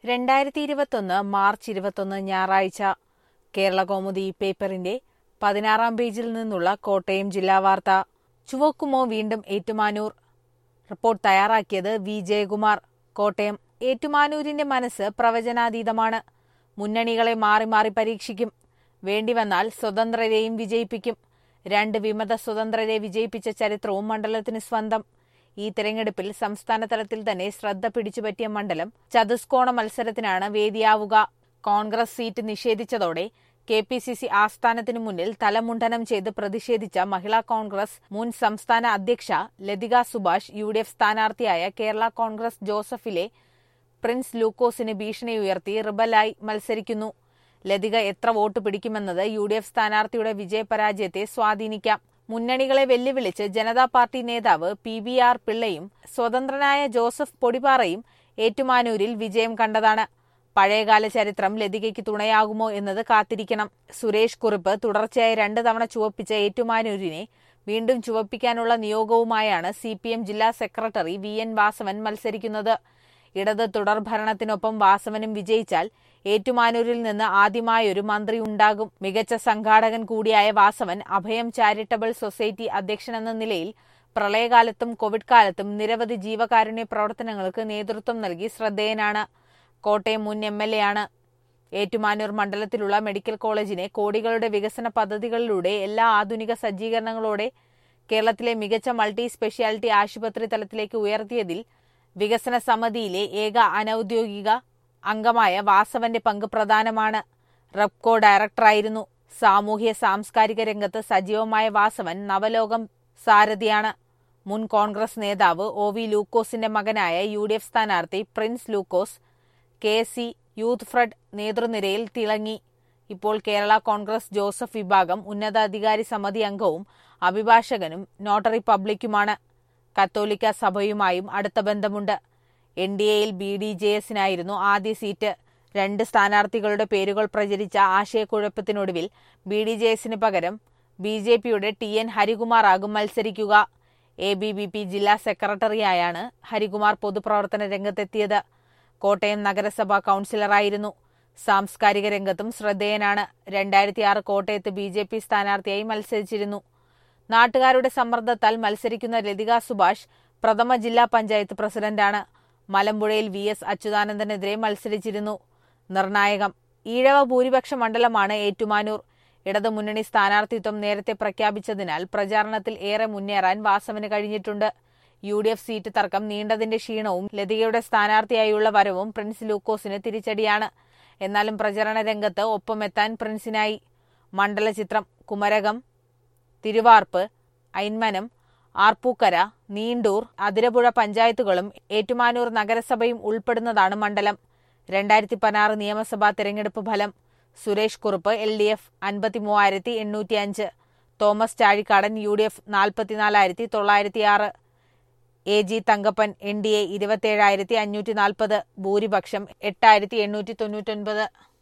രണ്ടായിരത്തി ഇരുപത്തൊന്ന് മാർച്ച് ഇരുപത്തൊന്ന് ഞായറാഴ്ച കേരള കൗമുദി പേപ്പറിന്റെ പതിനാറാം പേജിൽ നിന്നുള്ള കോട്ടയം ജില്ലാ വാർത്ത ചുവക്കുമോ വീണ്ടും ഏറ്റുമാനൂർ റിപ്പോർട്ട് തയ്യാറാക്കിയത് വി ജയകുമാർ കോട്ടയം ഏറ്റുമാനൂരിന്റെ മനസ്സ് പ്രവചനാതീതമാണ് മുന്നണികളെ മാറി മാറി പരീക്ഷിക്കും വേണ്ടിവന്നാൽ സ്വതന്ത്രരെയും വിജയിപ്പിക്കും രണ്ട് വിമത സ്വതന്ത്രരെ വിജയിപ്പിച്ച ചരിത്രവും മണ്ഡലത്തിന് സ്വന്തം ഈ തെരഞ്ഞെടുപ്പിൽ സംസ്ഥാന തലത്തിൽ തന്നെ ശ്രദ്ധ പിടിച്ചുപറ്റിയ മണ്ഡലം ചതുഷ്കോണ മത്സരത്തിനാണ് വേദിയാവുക കോൺഗ്രസ് സീറ്റ് നിഷേധിച്ചതോടെ കെ പി സി സി ആസ്ഥാനത്തിനു മുന്നിൽ തലമുണ്ഡനം ചെയ്ത് പ്രതിഷേധിച്ച മഹിളാ കോൺഗ്രസ് മുൻ സംസ്ഥാന അധ്യക്ഷ Lathika Subhash U D F സ്ഥാനാർത്ഥിയായ കേരള കോൺഗ്രസ് ജോസഫിലെ പ്രിൻസ് ലൂക്കോസിന് ഭീഷണി ഉയർത്തി റിബലായി മത്സരിക്കുന്നു ലതിക എത്ര വോട്ട് പിടിക്കുമെന്നത് യു ഡി എഫ് സ്ഥാനാർത്ഥിയുടെ വിജയപരാജയത്തെ സ്വാധീനിക്കാം മുന്നണികളെ വെല്ലുവിളിച്ച് ജനതാ പാർട്ടി നേതാവ് പി ബി ആർ പിള്ളയും സ്വതന്ത്രനായ ജോസഫ് പൊടിപ്പാറയും ഏറ്റുമാനൂരിൽ വിജയം കണ്ടതാണ് പഴയകാല ചരിത്രം ലതികയ്ക്ക് തുണയാകുമോ എന്നത് കാത്തിരിക്കണം സുരേഷ് കുറുപ്പ് തുടർച്ചയായി രണ്ട് തവണ ചുവപ്പിച്ച ഏറ്റുമാനൂരിനെ വീണ്ടും ചുവപ്പിക്കാനുള്ള നിയോഗവുമായാണ് സി പി എം ജില്ലാ സെക്രട്ടറി വി എൻ വാസവൻ മത്സരിക്കുന്നത് ഇടത് തുടർ ഭരണത്തിനൊപ്പം വാസവനും വിജയിച്ചാൽ ഏറ്റുമാനൂരിൽ നിന്ന് ആദ്യമായൊരു മന്ത്രി ഉണ്ടാകും മികച്ച സംഘാടകൻ കൂടിയായ വാസവൻ അഭയം ചാരിറ്റബിൾ സൊസൈറ്റി അധ്യക്ഷനെന്ന നിലയിൽ പ്രളയകാലത്തും കോവിഡ് കാലത്തും നിരവധി ജീവകാരുണ്യ പ്രവർത്തനങ്ങൾക്ക് നേതൃത്വം നൽകി ശ്രദ്ധേയനാണ് കോട്ടയം മുൻ എം എൽ എ ആണ് ഏറ്റുമാനൂർ മണ്ഡലത്തിലുള്ള മെഡിക്കൽ കോളേജിനെ കോടികളുടെ വികസന പദ്ധതികളിലൂടെ എല്ലാ ആധുനിക സജ്ജീകരണങ്ങളോടെ കേരളത്തിലെ മികച്ച മൾട്ടി സ്പെഷ്യാലിറ്റി ആശുപത്രി തലത്തിലേക്ക് ഉയർത്തിയതിൽ വികസന സമിതിയിലെ ഏക അനൌദ്യോഗിക അംഗമായ വാസവന്റെ പങ്ക് പ്രധാനമാണ് റെപ്കോ ഡയറക്ടറായിരുന്നു സാമൂഹ്യ സാംസ്കാരിക രംഗത്ത് സജീവമായ വാസവൻ നവലോകം സാരഥിയാണ് മുൻ കോൺഗ്രസ് നേതാവ് ഒ വി ലൂക്കോസിന്റെ മകനായ യു ഡി എഫ് സ്ഥാനാർത്ഥി Prince Lukose K C youth front നേതൃനിരയിൽ തിളങ്ങി ഇപ്പോൾ കേരള കോൺഗ്രസ് ജോസഫ് വിഭാഗം ഉന്നതാധികാരി സമിതി അംഗവും അഭിഭാഷകനും നോട്ടറി പബ്ലിക്കുമാണ് കത്തോലിക്ക സഭയുമായും അടുത്ത ബന്ധമുണ്ട് എൻ ഡി എയിൽ ബി ഡി ജെ എസിനായിരുന്നു ആദ്യ സീറ്റ് രണ്ട് സ്ഥാനാർത്ഥികളുടെ പേരുകൾ പ്രചരിച്ച ആശയക്കുഴപ്പത്തിനൊടുവിൽ ബി ഡി ജെ എസിന് പകരം ബി ജെ പിയുടെ ടി എൻ ഹരികുമാർ ആകും മത്സരിക്കുക എ ബി ബി പി ജില്ലാ സെക്രട്ടറിയായാണ് ഹരികുമാർ പൊതുപ്രവർത്തന രംഗത്തെത്തിയത് കോട്ടയം നഗരസഭാ കൌൺസിലറായിരുന്നു സാംസ്കാരിക രംഗത്തും ശ്രദ്ധേയനാണ് രണ്ടായിരത്തി ആറ് കോട്ടയത്ത് ബി ജെ പി സ്ഥാനാർത്ഥിയായി മത്സരിച്ചിരുന്നു നാട്ടുകാരുടെ സമ്മർദ്ദത്താൽ മത്സരിക്കുന്ന ലതിക സുഭാഷ് പ്രഥമ ജില്ലാ പഞ്ചായത്ത് പ്രസിഡന്റാണ് മലമ്പുഴയിൽ വി എസ് അച്യുതാനന്ദനെതിരെ മത്സരിച്ചിരുന്നു നിർണായകം ഈഴവ ഭൂരിപക്ഷ മണ്ഡലമാണ് ഏറ്റുമാനൂർ ഇടതുമുന്നണി സ്ഥാനാർത്ഥിത്വം നേരത്തെ പ്രഖ്യാപിച്ചതിനാൽ പ്രചാരണത്തിൽ ഏറെ മുന്നേറാൻ വാസവന് കഴിഞ്ഞിട്ടുണ്ട് യു ഡി എഫ് സീറ്റ് തർക്കം നീണ്ടതിന്റെ ക്ഷീണവും ലതികയുടെ സ്ഥാനാർത്ഥിയായുള്ള വരവും പ്രിൻസ് ലൂക്കോസിന് തിരിച്ചടിയാണ് എന്നാലും പ്രചരണ രംഗത്ത് ഒപ്പമെത്താൻ പ്രിൻസിനായി മണ്ഡല ചിത്രം കുമരകം തിരുവാർപ്പ് ഐന്മനം ആർപ്പൂക്കര നീണ്ടൂർ അതിരപ്പുഴ പഞ്ചായത്തുകളും ഏറ്റുമാനൂർ നഗരസഭയും ഉൾപ്പെടുന്നതാണ് മണ്ഡലം രണ്ടായിരത്തി പതിനാറ് നിയമസഭാ തെരഞ്ഞെടുപ്പ് ഫലം Suresh Kurup L D F അൻപത്തി മൂവായിരത്തി എണ്ണൂറ്റി അഞ്ച് Thomas Chazhikadan U D F നാൽപ്പത്തിനാലായിരത്തി തൊള്ളായിരത്തി ആറ് A G Thankappan N D A ഇരുപത്തിയേഴായിരത്തി അഞ്ഞൂറ്റി നാൽപ്പത് ഭൂരിപക്ഷം എട്ടായിരത്തി എണ്ണൂറ്റി തൊണ്ണൂറ്റൊൻപത്